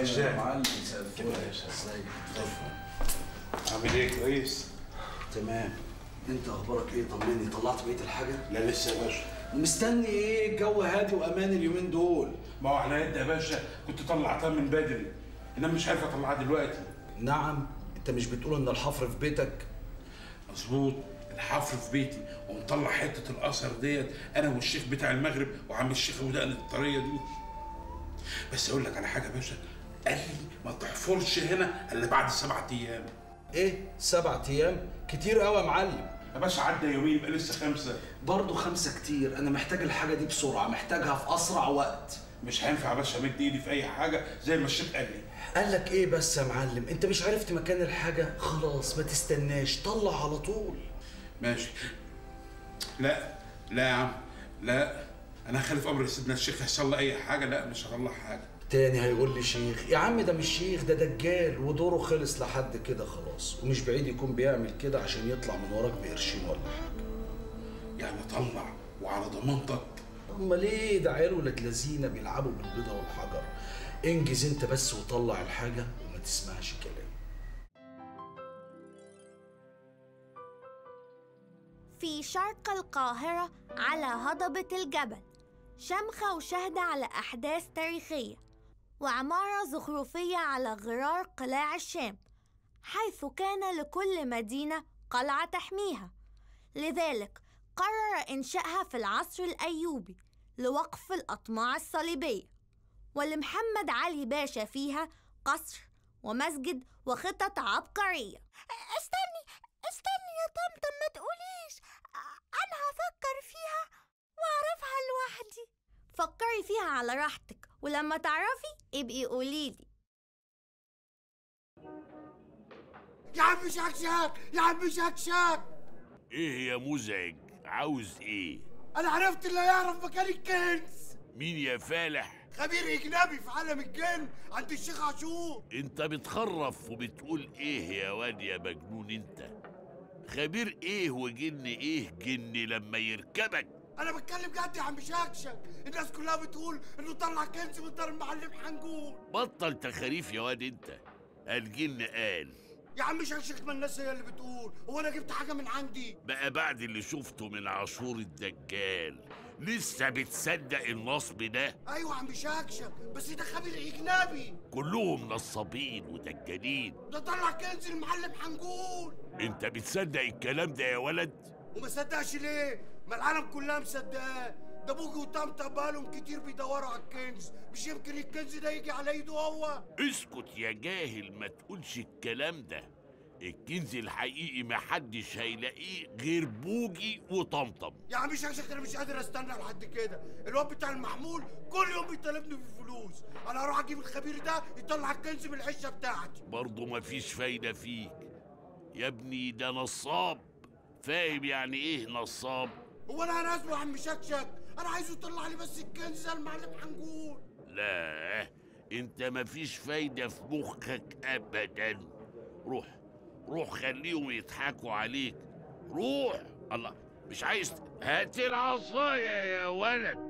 باشا معلم مساء الفل يا باشا ازيك عامل ايه كويس؟ تمام انت اخبارك ايه طمني طلعت بقيه الحاجه لا لسه يا باشا مستني ايه الجو هادي وامان اليومين دول ما هو على يد يا باشا كنت طلعتها من بدري انا مش عارف اطلعها دلوقتي نعم انت مش بتقول ان الحفر في بيتك مظبوط الحفر في بيتي ومطلع حته الاثر ديت انا والشيخ بتاع المغرب وعم الشيخ ابو دقن الطريه دي بس اقول لك على حاجه يا باشا قال لي ما تحفرش هنا الا بعد سبعة ايام ايه سبع ايام كتير قوي يا معلم يا باشا عدى يومين يبقى لسه خمسه برضه خمسة كتير أنا محتاج الحاجة دي بسرعة محتاجها في أسرع وقت مش هينفع يا باشا امد ايدي في اي حاجه زي ما الشيخ قال لي قال لك إيه بس يا معلم أنت مش عرفت مكان الحاجة خلاص ما تستناش طلع على طول ماشي لا لا يا عم لا انا هخالف امر سيدنا الشيخ يحصل لي اي حاجه لا مش هطلع حاجه تاني هيقول لي شيخ يا عم ده مش شيخ ده دجال ودوره خلص لحد كده خلاص ومش بعيد يكون بيعمل كده عشان يطلع من وراك بقرشين ولا حاجة يعني طلع وعلى ضمانتك امال ايه ده عيال ولاد لذينه بيلعبوا بالبيضه والحجر انجز انت بس وطلع الحاجه وما تسمعش كلام في شرق القاهرة على هضبة الجبل شمخة وشهد على أحداث تاريخية وعمارة زخرفية على غرار قلاع الشام حيث كان لكل مدينة قلعة تحميها لذلك قرر إنشائها في العصر الأيوبي لوقف الأطماع الصليبية ولمحمد علي باشا فيها قصر ومسجد وخطط عبقرية استني استني يا طمطم ما تقوليش أنا هفكر فيها وأعرفها لوحدي فكري فيها على راحتك ولما تعرفي ابقي قوليلي يا عم شكشك يا عم شكشك ايه يا مزعج عاوز ايه انا عرفت اللي هيعرف مكان الكنز مين يا فالح خبير اجنبي في عالم الجن عند الشيخ عاشور انت بتخرف وبتقول ايه يا واد يا مجنون انت خبير ايه وجن ايه جن لما يركبك انا بتكلم جد يا عم شكشك الناس كلها بتقول انه طلع كنز من دار المعلم حنجول بطل تخاريف يا واد انت الجن قال يا عم شكشك ما الناس هي اللي بتقول هو انا جبت حاجه من عندي بقى بعد اللي شفته من عاشور الدجال لسه بتصدق النصب ده ايوه يا عم شكشك بس ده خبير اجنبي كلهم نصابين ودجالين ده طلع كنز المعلم حنجول انت بتصدق الكلام ده يا ولد وما صدقش ليه ما العالم كلها مصدقاه ده بوجي وطمطم بقالهم كتير بيدوروا على الكنز مش يمكن الكنز ده يجي على ايده هو اسكت يا جاهل ما تقولش الكلام ده الكنز الحقيقي محدش هيلاقيه غير بوجي وطمطم يا عم شكشك انا مش قادر استنى لحد كده الواد بتاع المحمول كل يوم بيطالبني في فلوس انا هروح اجيب الخبير ده يطلع الكنز من الحشه بتاعتي برضه مفيش فايدة فيك يا ابني ده نصاب فاهم يعني ايه نصاب هو انا هناسبه يا عم شكشك انا عايزه يطلع لي بس الكنز زي المعلم حنجول لا انت مفيش فايدة في مخك ابدا روح روح خليهم يضحكوا عليك روح الله مش عايز هات العصاية يا ولد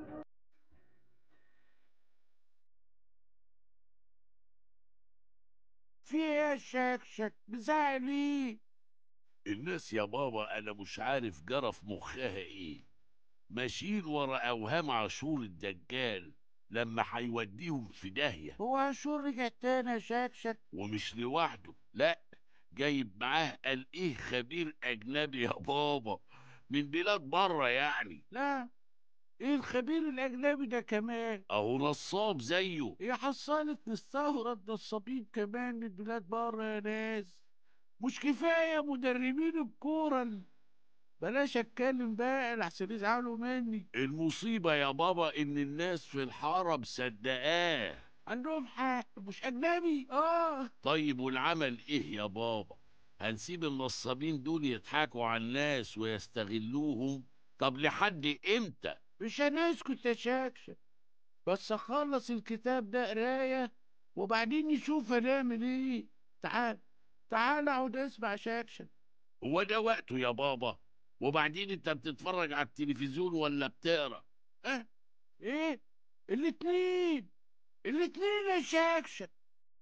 في ايه يا شكشك بزعل ليه الناس يا بابا انا مش عارف جرى في مخها ايه ماشيين ورا اوهام عاشور الدجال لما هيوديهم في داهيه هو عاشور رجع تاني يا شكشك ومش لوحده لا جايب معاه قال ايه خبير اجنبي يا بابا من بلاد بره يعني لا ايه الخبير الاجنبي ده كمان اهو نصاب زيه هي حصلت نستورد نصابين كمان من بلاد بره يا ناس مش كفايه مدربين الكوره بلاش اتكلم بقى لحسن يزعلوا مني المصيبه يا بابا ان الناس في الحاره مصدقاه عندهم حق مش اجنبي اه طيب والعمل ايه يا بابا هنسيب النصابين دول يضحكوا على الناس ويستغلوهم طب لحد امتى مش هنسكت يا شكشك بس اخلص الكتاب ده قرايه وبعدين نشوف هنعمل ايه تعال تعال اقعد اسمع شكشك هو ده وقته يا بابا وبعدين انت بتتفرج على التلفزيون ولا بتقرا اه ايه الاتنين الاتنين يا شكشك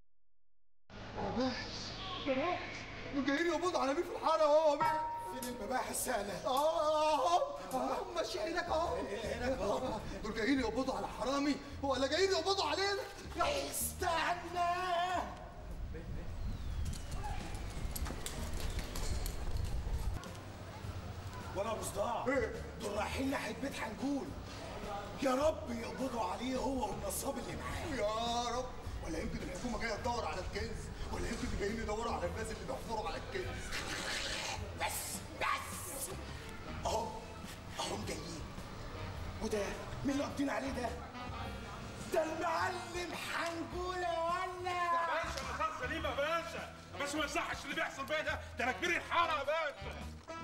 مباحث مباحث دول جايين يقبضوا على مين في الحاره اهو يا بيه فين المباحث سهلة؟ اه اهو ماشي هناك اهو هناك اهو دول جايين يقبضوا على حرامي ولا جايين يقبضوا علينا؟ استنى ولا مصداع دول رايحين ناحيه بيت حنجول يا رب يقبضوا عليه هو والنصاب اللي معاه يا رب ولا يمكن الحكومه جايه تدور على الكنز ولا يمكن جايين يدوروا على الناس اللي بيحفروا على الكنز بس بس اهو اهم جايين وده مين اللي قابضين عليه ده؟ ده المعلم حنجول يا ولا باشا انا خاف سليم يا باشا بس ما يصحش اللي بيحصل بيا ده ده انا كبير الحاره يا باشا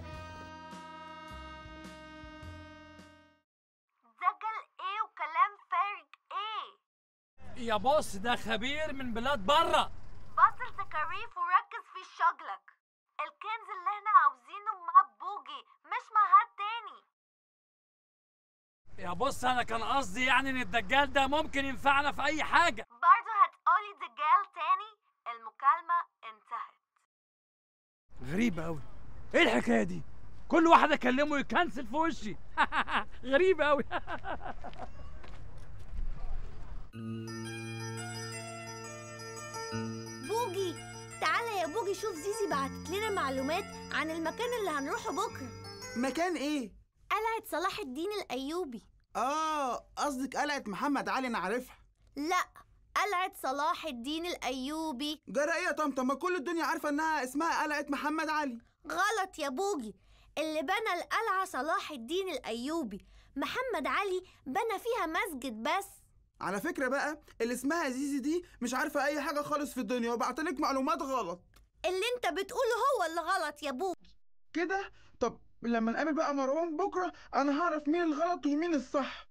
دجل ايه وكلام فارغ ايه يا بص ده خبير من بلاد بره بطل تكاريف وركز في شغلك الكنز اللي احنا عاوزينه مع بوجي مش مع حد تاني يا بص انا كان قصدي يعني ان الدجال ده ممكن ينفعنا في اي حاجه برضه هتقولي دجال تاني المكالمة انتهت غريبه قوي ايه الحكايه دي كل واحد اكلمه يكنسل في وشي غريبه قوي بوجي تعالى يا بوجي شوف زيزي بعتت لنا معلومات عن المكان اللي هنروحه بكرة مكان ايه؟ قلعة صلاح الدين الأيوبي اه قصدك قلعة محمد علي انا عارفها لا قلعة صلاح الدين الأيوبي جرى ايه يا طمطم ما كل الدنيا عارفة انها اسمها قلعة محمد علي غلط يا بوجي اللي بنى القلعة صلاح الدين الأيوبي محمد علي بنى فيها مسجد بس على فكرة بقى اللي اسمها زيزي دي مش عارفة اي حاجة خالص في الدنيا وبعتلك معلومات غلط اللي انت بتقوله هو اللي غلط يا بوجي كده طب لما نقابل بقى مروان بكرة انا هعرف مين الغلط ومين الصح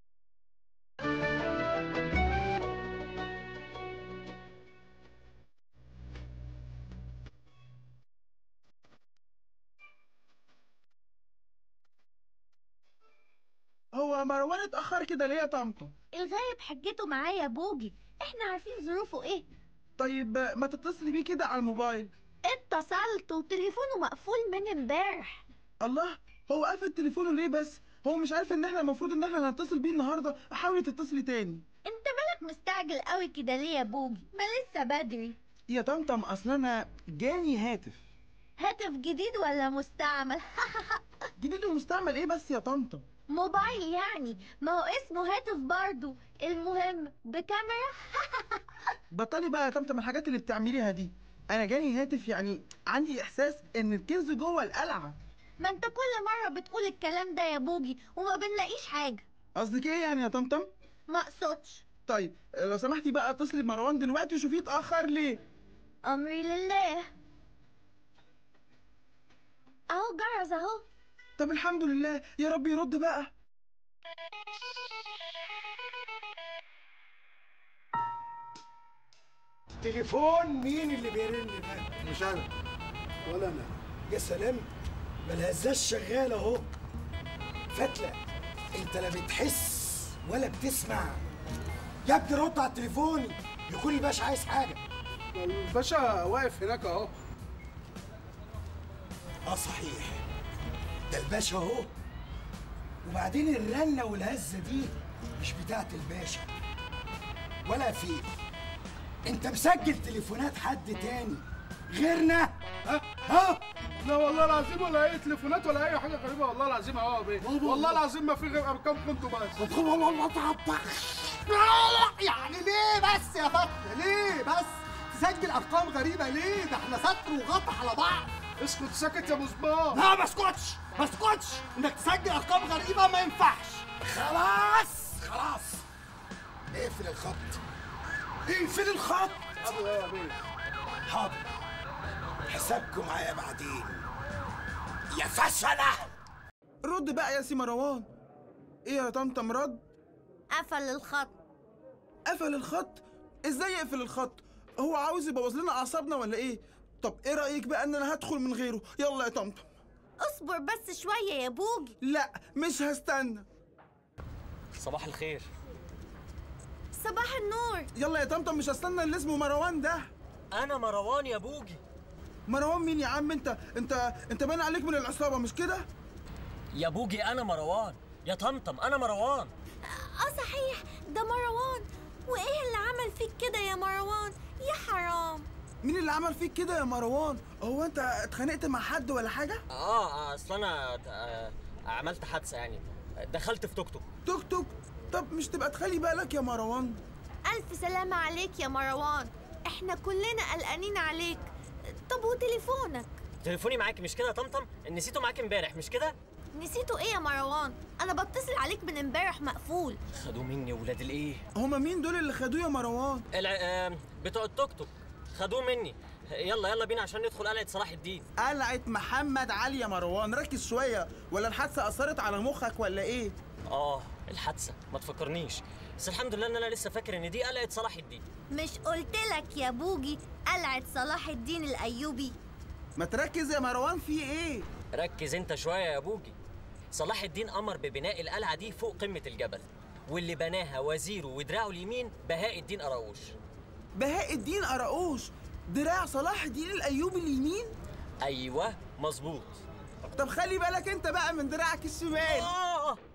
هو مروان اتأخر كده ليه يا طمطم؟ الغايب حجته معايا يا بوجي احنا عارفين ظروفه ايه طيب ما تتصلي بيه كده على الموبايل اتصلت وتليفونه مقفول من امبارح الله هو قافل تليفونه ليه بس؟ هو مش عارف ان احنا المفروض ان احنا نتصل بيه النهارده حاولي تتصلي تاني انت مالك مستعجل قوي كده ليه يا بوجي ما لسه بدري يا طمطم اصل انا جاني هاتف هاتف جديد ولا مستعمل جديد ومستعمل ايه بس يا طمطم موبايل يعني ما هو اسمه هاتف برضو المهم بكاميرا بطلي بقى يا طمطم الحاجات اللي بتعمليها دي انا جاني هاتف يعني عندي احساس ان الكنز جوه القلعه ما انت كل مرة بتقول الكلام ده يا بوجي وما بنلاقيش حاجة قصدك ايه يعني يا طمطم ما اقصدش طيب لو سمحتي بقى اتصلي بمروان دلوقتي وشوفيه اتاخر ليه امري لله اهو جرس اهو طب الحمد لله يا رب يرد بقى تليفون مين اللي بيرن ده؟ مش انا ولا انا يا سلام ما الهزاز شغال اهو فتلة انت لا بتحس ولا بتسمع يا ابني رد على التليفون يكون الباشا عايز حاجة الباشا واقف هناك اهو اه صحيح ده الباشا اهو وبعدين الرنة والهزة دي مش بتاعت الباشا ولا في انت مسجل تليفونات حد تاني غيرنا ها ها لا والله العظيم ولا اي تليفونات ولا اي حاجه غريبه والله العظيم اهو يا بيه والله العظيم ما في غير ارقام كنتوا بس يعني ليه بس يا فتحي ليه بس تسجل ارقام غريبه ليه ده احنا ستر وغطى على بعض اسكت ساكت يا مصباح لا ما اسكتش ما اسكتش انك تسجل ارقام غريبه ما ينفعش خلاص خلاص اقفل الخط اقفل الخط ابو ايه يا بيه حاضر حسابكم معايا بعدين يا فشله رد بقى يا سي مروان ايه يا طمطم رد قفل الخط قفل الخط ازاي يقفل الخط هو عاوز يبوظ لنا اعصابنا ولا ايه طب ايه رايك بقى ان انا هدخل من غيره يلا يا طمطم اصبر بس شوية يا بوجي لا مش هستنى صباح الخير صباح النور يلا يا طمطم مش هستنى اللي اسمه مروان ده انا مروان يا بوجي مروان مين يا عم انت انت انت باين عليك من العصابه مش كده يا بوجي انا مروان يا طمطم انا مروان اه صحيح ده مروان وايه اللي عمل فيك كده يا مروان يا حرام مين اللي عمل فيك كده يا مروان هو انت اتخانقت مع حد ولا حاجه اه اصل انا آه، عملت حادثه يعني دخلت في توك توك توك توك طب مش تبقى تخلي بالك يا مروان الف سلامة عليك يا مروان احنا كلنا قلقانين عليك طب وتليفونك تليفوني معاكي مش كده يا طمطم نسيته معاكي امبارح مش كده نسيته ايه يا مروان انا بتصل عليك من امبارح مقفول خدوه مني ولاد الايه هما مين دول اللي خدوه يا مروان الع... آه، بتوع التوك توك خدوه مني يلا يلا بينا عشان ندخل قلعه صلاح الدين قلعه محمد علي يا مروان ركز شويه ولا الحادثه اثرت على مخك ولا ايه اه الحادثه ما تفكرنيش بس الحمد لله ان انا لسه فاكر ان دي قلعه صلاح الدين مش قلتلك يا بوجي قلعة صلاح الدين الأيوبي ما تركز يا مروان في ايه ركز انت شويه يا بوجي صلاح الدين امر ببناء القلعه دي فوق قمه الجبل واللي بناها وزيره ودراعه اليمين بهاء الدين قراوش بهاء الدين قراقوش دراع صلاح الدين الايوبي اليمين ايوه مظبوط طب خلي بالك انت بقى من دراعك الشمال اه